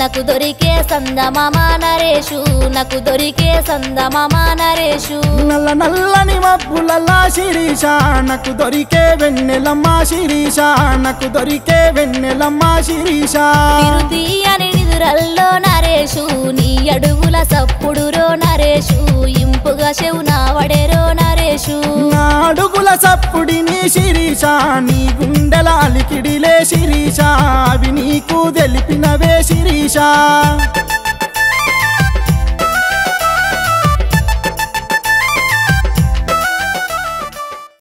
నాకు దొరికే సందమామ నరేషు నాకు దొరికే సందమామ నరేషు నల్ల నల్లని మబ్బులల్లా శిరీష నాకు దొరికే వెన్నెలమ్మ శిరీష నాకు దొరికే వెన్నెలమ్మ శిరీష తిరుతీయని నిదురల్లో నరేషు నీ అడుగుల సప్పుడురో నరేషు ఇంపుగా చెవున వడేరో నరేషు నా అడుగుల సప్పుడి నీ శిరీష నీ గుండెల అలికిడిలే శిరీష అవి నీకు తెలిపినవే శిరీష